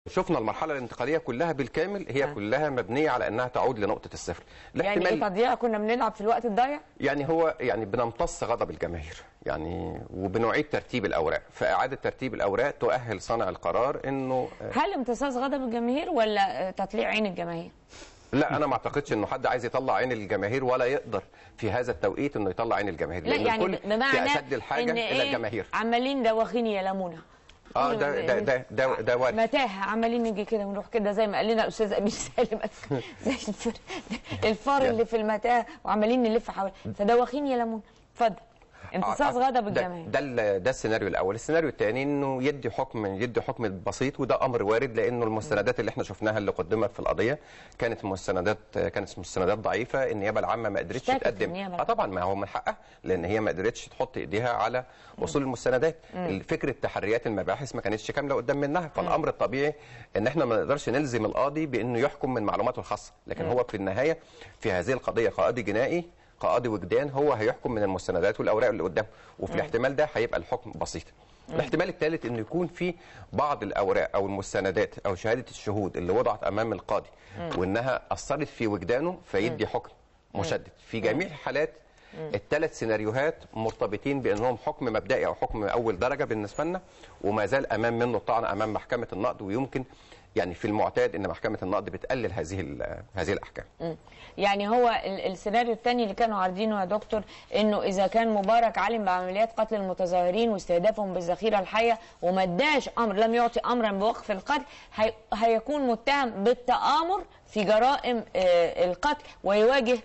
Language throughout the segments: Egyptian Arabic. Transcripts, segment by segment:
شفنا المرحله الانتقاليه كلها بالكامل هي آه. كلها مبنيه على انها تعود لنقطه الصفر يعني ايه تضييع كنا بنلعب في الوقت الضايع يعني هو يعني بنمتص غضب الجماهير يعني وبنعيد ترتيب الاوراق فاعاده ترتيب الاوراق تؤهل صانع القرار انه هل امتصاص غضب الجماهير ولا آه، تطليع عين الجماهير لا انا ما اعتقدش انه حد عايز يطلع عين الجماهير ولا يقدر في هذا التوقيت انه يطلع عين الجماهير لا لأن يعني الكل في بمعنى اشد الحاجه إن الى إيه الجماهير عمالين دواخين يا لمونه اه ده ده ده ده, ده وارد متاهه عمالين نيجي كده ونروح كده زي ما قال لنا الاستاذ امين سالم زي الفر الفار اللي في المتاهه وعمالين نلف حوالي فدواخين يا لمون اتفضل امتصاص آه، غضب ده الجماهير ده, ال- ده السيناريو الاول السيناريو الثاني انه يدي حكم يدي حكم بسيط وده امر وارد لانه المستندات اللي احنا شفناها اللي قدمت في القضيه كانت مستندات كانت مستندات ضعيفه النيابه العامه ما قدرتش اشتكت تقدم النيابة اه طبعا ما هو من حقها لان هي ما قدرتش تحط ايديها على وصول المستندات فكره تحريات المباحث ما كانتش كامله قدام منها فالامر الطبيعي ان احنا ما نقدرش نلزم القاضي بانه يحكم من معلوماته الخاصه لكن هو في النهايه في هذه القضيه كقاضي جنائي كقاضي وجدان هو هيحكم من المستندات والاوراق اللي قدامه وفي الاحتمال ده هيبقى الحكم بسيط الاحتمال الثالث انه يكون في بعض الاوراق او المستندات او شهاده الشهود اللي وضعت امام القاضي وانها اثرت في وجدانه فيدي حكم مشدد في جميع الحالات الثلاث سيناريوهات مرتبطين بانهم حكم مبدئي او حكم اول درجه بالنسبه لنا وما زال امام منه الطعن امام محكمه النقد ويمكن يعني في المعتاد ان محكمه النقد بتقلل هذه ال- هذه الاحكام يعني هو ال- السيناريو الثاني اللي كانوا عارضينه يا دكتور انه اذا كان مبارك علم بعمليات قتل المتظاهرين واستهدافهم بالذخيره الحيه وما اداش امر لم يعطي امرا بوقف القتل هي هيكون متهم بالتآمر في جرائم آه، القتل ويواجه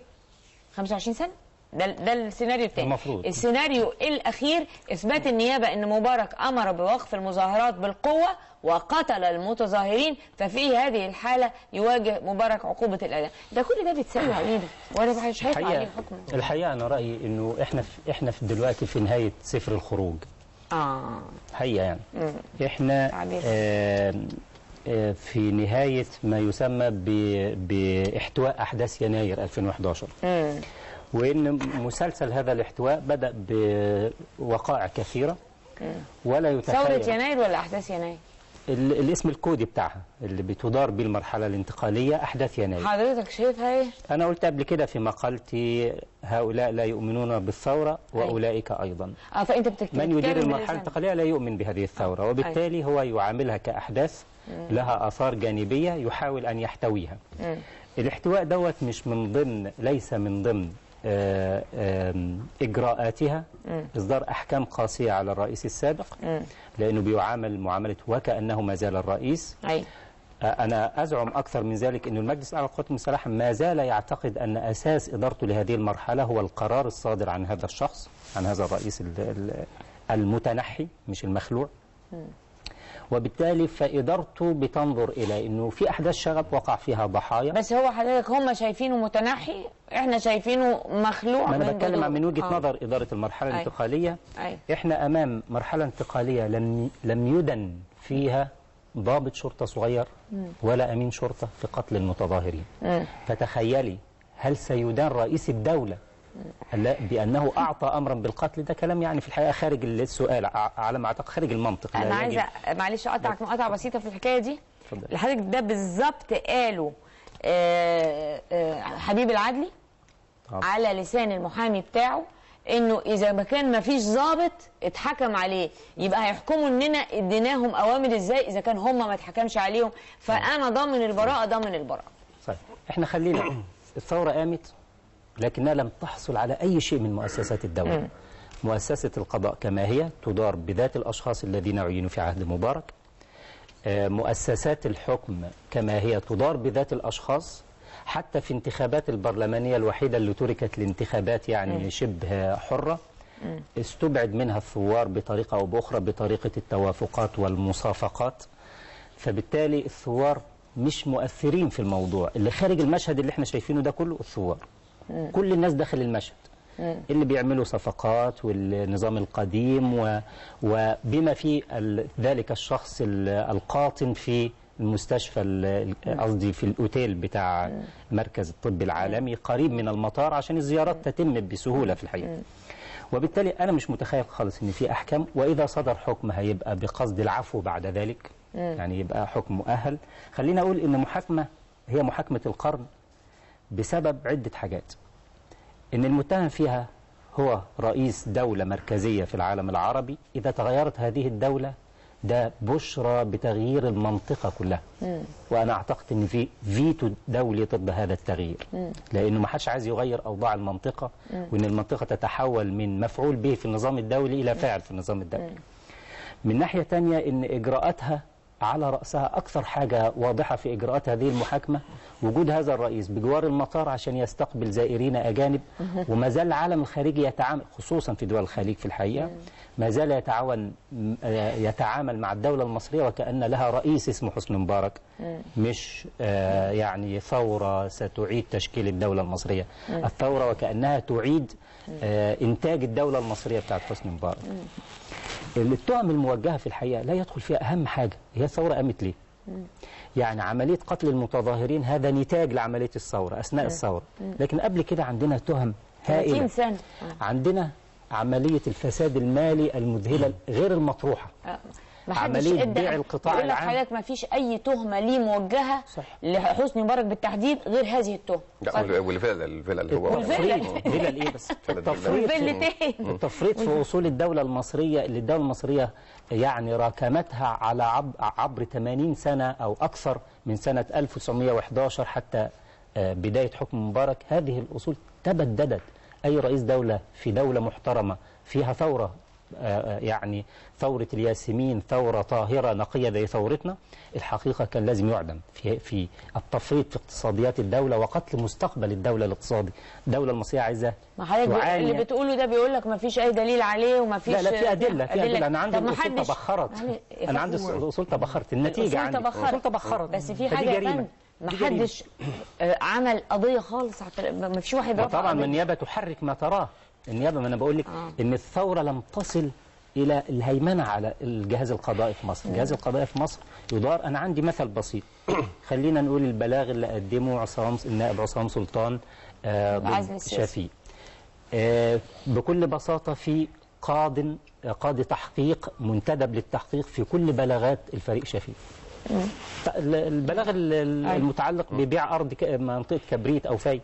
25 سنه ده ده السيناريو الثاني المفروض. السيناريو الاخير اثبات النيابه ان مبارك امر بوقف المظاهرات بالقوه وقتل المتظاهرين ففي هذه الحاله يواجه مبارك عقوبه الاعدام ده كل ده بيتسلوا علينا ولا مش هيطلع عليه الحقيقه حكم الحقيقه انا رايي انه احنا في احنا في دلوقتي في نهايه سفر الخروج اه حقيقه يعني احنا تعبير. آه آه في نهايه ما يسمى ب- باحتواء احداث يناير 2011 امم وان مسلسل هذا الاحتواء بدا بوقائع كثيره ولا يتخيل ثوره يناير ولا احداث يناير ال- الاسم الكودي بتاعها اللي بتدار به المرحله الانتقاليه احداث يناير حضرتك شايفها ايه انا قلت قبل كده في مقالتي هؤلاء لا يؤمنون بالثوره واولئك ايضا اه فانت بتكتب من يدير بتتكلم المرحله باللسان. الانتقاليه لا يؤمن بهذه الثوره وبالتالي هو يعاملها كاحداث لها اثار جانبيه يحاول ان يحتويها الاحتواء دوت مش من ضمن ليس من ضمن آه، آم، اجراءاتها اصدار احكام قاسيه على الرئيس السابق لانه بيعامل معامله وكانه ما زال الرئيس اي أنا أزعم أكثر من ذلك أن المجلس الأعلى للقوات المسلحة ما زال يعتقد أن أساس إدارته لهذه المرحلة هو القرار الصادر عن هذا الشخص عن هذا الرئيس ال- ال- المتنحي مش المخلوع وبالتالي فإدارته بتنظر إلى أنه في أحداث شغب وقع فيها ضحايا بس هو حضرتك هم شايفينه متنحي احنا شايفينه مخلوع ما أنا من بتكلم جذور. عن من وجهة آه. نظر إدارة المرحلة أي. الانتقالية أي. إحنا أمام مرحلة انتقالية لم لم يدن فيها ضابط شرطة صغير ولا أمين شرطة في قتل المتظاهرين فتخيلي هل سيدان رئيس الدولة لا بأنه أعطى أمرا بالقتل ده كلام يعني في الحقيقة خارج السؤال ع- على ما أعتقد خارج المنطق لا انا يجب- عايزه معلش اقطعك مقاطعه بسيطه في الحكايه دي اتفضل. اللي حضرتك ده بالظبط قاله آه، آه، حبيب العدلي طبعا. على لسان المحامي بتاعه انه اذا ما كان ما فيش ضابط اتحكم عليه يبقى هيحكموا اننا اديناهم اوامر ازاي اذا كان هم ما اتحكمش عليهم فانا ضامن البراءه ضامن البراءه صحيح احنا خلينا الثورة قامت لكنها لم تحصل على أي شيء من مؤسسات الدولة مؤسسة القضاء كما هي تدار بذات الأشخاص الذين عينوا في عهد مبارك آه، مؤسسات الحكم كما هي تدار بذات الأشخاص حتى في انتخابات البرلمانية الوحيدة اللي تركت الانتخابات يعني شبه حرة استبعد منها الثوار بطريقة أو بأخرى بطريقة التوافقات والمصافقات فبالتالي الثوار مش مؤثرين في الموضوع اللي خارج المشهد اللي احنا شايفينه ده كله الثوار كل الناس داخل المشهد اللي بيعملوا صفقات والنظام القديم و... وبما في ال... ذلك الشخص ال- القاطن في المستشفى ال- قصدي في الاوتيل بتاع مركز الطب العالمي قريب من المطار عشان الزيارات تتم بسهوله في الحقيقه وبالتالي انا مش متخيل خالص ان في احكام واذا صدر حكم هيبقى بقصد العفو بعد ذلك يعني يبقى حكم مؤهل خلينا اقول ان محاكمه هي محاكمه القرن بسبب عده حاجات ان المتهم فيها هو رئيس دولة مركزية في العالم العربي إذا تغيرت هذه الدولة ده بشرى بتغيير المنطقة كلها وأنا أعتقد أن في فيتو دولي ضد هذا التغيير لأنه ما حدش عايز يغير أوضاع المنطقة وأن المنطقة تتحول من مفعول به في النظام الدولي إلى فاعل في النظام الدولي من ناحية تانية أن إجراءاتها على رأسها أكثر حاجة واضحة في إجراءات هذه المحاكمة وجود هذا الرئيس بجوار المطار عشان يستقبل زائرين أجانب وما زال العالم الخارجي يتعامل خصوصا في دول الخليج في الحقيقة ما زال يتعاون آه، يتعامل مع الدولة المصرية وكأن لها رئيس اسمه حسني مبارك مش آه، يعني ثورة ستعيد تشكيل الدولة المصرية الثورة وكأنها تعيد آه، إنتاج الدولة المصرية بتاعت حسني مبارك التهم الموجهة في الحقيقة لا يدخل فيها أهم حاجة هي الثورة قامت ليه يعني عملية قتل المتظاهرين هذا نتاج لعملية الثورة أثناء الثورة لكن قبل كده عندنا تهم 30 هائلة سنه عندنا عملية الفساد المالي المذهلة غير المطروحة آه. ما حدش عملية ادى- بيع القطاع بقول لك العام. حضرتك ما فيش اي تهمه ليه موجهه صح. لحسني مبارك بالتحديد غير هذه التهمه لا وال- والفيلا الفيلا اللي هو والفيلا. التفريط فيلا الايه بس التفريط في- والفيلتين. التفريط في اصول الدوله المصريه اللي الدوله المصريه يعني راكمتها على عب- عبر 80 سنه او اكثر من سنه 1911 حتى آه، بدايه حكم مبارك هذه الاصول تبددت اي رئيس دوله في دوله محترمه فيها ثوره آه، آه، يعني ثورة الياسمين ثورة طاهرة نقية زي ثورتنا الحقيقة كان لازم يعدم في في التفريط في اقتصاديات الدولة وقتل مستقبل الدولة الاقتصادي الدولة المصرية عايزة ما حضرتك بي- تعاني- اللي بتقوله ده بيقول لك ما فيش اي دليل عليه وما فيش لا لا في أدلة في أدلة أنا عندي طب ما الأصول حدش- تبخرت يعني أنا عندي فهو- الأصول تبخرت النتيجة الأصول عندي تبخرت. الأصول تبخرت بس في فدي حاجه يا جريمة. فندم ما دي جريمة. حدش آه، عمل قضيه خالص على- ما فيش واحد رفع وطبعا قضية. النيابة تحرك ما تراه النيابة ما أنا بقول لك آه. إن الثورة لم تصل إلى الهيمنة على الجهاز القضائي في مصر الجهاز القضائي في مصر يدار أنا عندي مثل بسيط خلينا نقول البلاغ اللي قدمه عصام النائب عصام سلطان آه، العزل ضد السياسي. شفيق آه، بكل بساطة في قاض قاضي تحقيق منتدب للتحقيق في كل بلاغات الفريق شفيق ط- ال- البلاغ ال- ال- أيوة. المتعلق ببيع أرض ك- منطقة كبريت أو فايد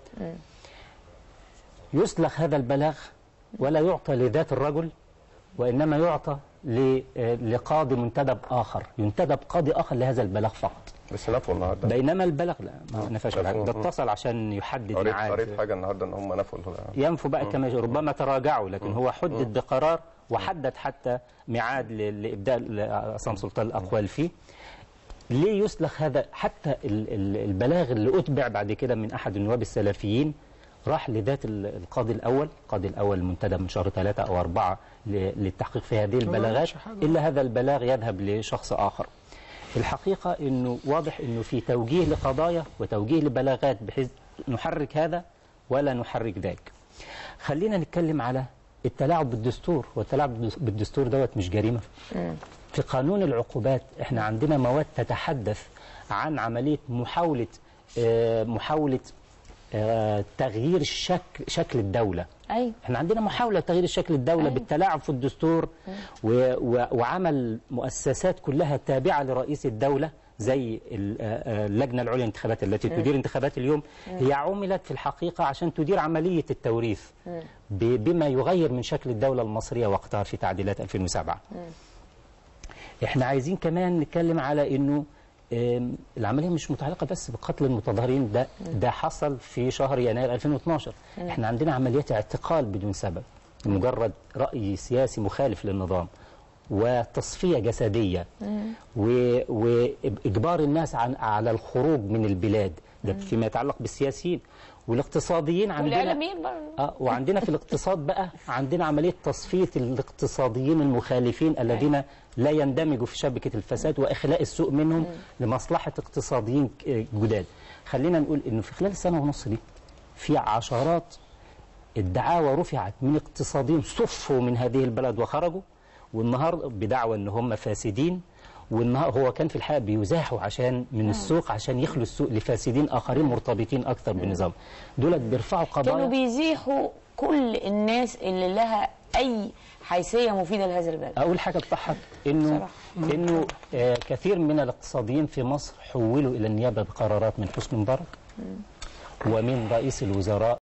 يسلخ هذا البلاغ ولا يعطى لذات الرجل وإنما يعطى ل- آه، لقاضي منتدب آخر ينتدب قاضي آخر لهذا البلاغ فقط بس نفوا النهارده بينما البلاغ لا ما نفاش مفهوم. الحاجة. ده اتصل عشان يحدد قريت ميعاد قريت حاجه النهارده ان هم نفوا ال- ينفوا بقى كما يجب. ربما تراجعوا لكن هو حدد بقرار وحدد حتى ميعاد ل- لابداء عصام سلطان الاقوال فيه ليه يسلخ هذا حتى ال- ال- البلاغ اللي اتبع بعد كده من احد النواب السلفيين راح لذات ال- القاضي الاول القاضي الاول المنتدب من شهر ثلاثة او أربعة ل- للتحقيق في هذه البلاغات الا هذا البلاغ يذهب لشخص اخر الحقيقة أنه واضح أنه في توجيه لقضايا وتوجيه لبلاغات بحيث نحرك هذا ولا نحرك ذاك خلينا نتكلم على التلاعب بالدستور والتلاعب بالدستور دوت مش جريمة في قانون العقوبات احنا عندنا مواد تتحدث عن عملية محاولة آه، محاولة آه، تغيير شكل شكل الدولة ايوه احنا عندنا محاولة تغيير شكل الدولة أيوة. بالتلاعب في الدستور و و وعمل مؤسسات كلها تابعة لرئيس الدولة زي ال- آه، آه، اللجنة العليا للانتخابات التي تدير انتخابات اليوم هي عملت في الحقيقة عشان تدير عملية التوريث ب- بما يغير من شكل الدولة المصرية وقتها في تعديلات 2007 احنا عايزين كمان نتكلم على انه آم، العمليه مش متعلقه بس بقتل المتظاهرين ده ده حصل في شهر يناير 2012 احنا عندنا عمليات اعتقال بدون سبب مجرد راي سياسي مخالف للنظام وتصفيه جسديه و- واجبار الناس عن على الخروج من البلاد ده فيما يتعلق بالسياسيين والاقتصاديين عندنا والاعلاميين برضه اه وعندنا في الاقتصاد بقى عندنا عمليه تصفيه الاقتصاديين المخالفين الذين لا يندمجوا في شبكه الفساد واخلاء السوق منهم لمصلحه اقتصاديين ك- جداد. خلينا نقول انه في خلال السنه ونص دي في عشرات الدعاوى رفعت من اقتصاديين صفوا من هذه البلد وخرجوا والنهارده بدعوى ان هم فاسدين والنهار هو كان في الحقيقه بيزاحوا عشان من السوق عشان يخلوا السوق لفاسدين اخرين مرتبطين اكثر بالنظام دولت بيرفعوا كانوا قضايا بيزيحوا كل الناس اللي لها اي حيثيه مفيده لهذا البلد اول حاجه تضحك انه بصراحة. انه آه كثير من الاقتصاديين في مصر حولوا الى النيابه بقرارات من حسني مبارك ومن رئيس الوزراء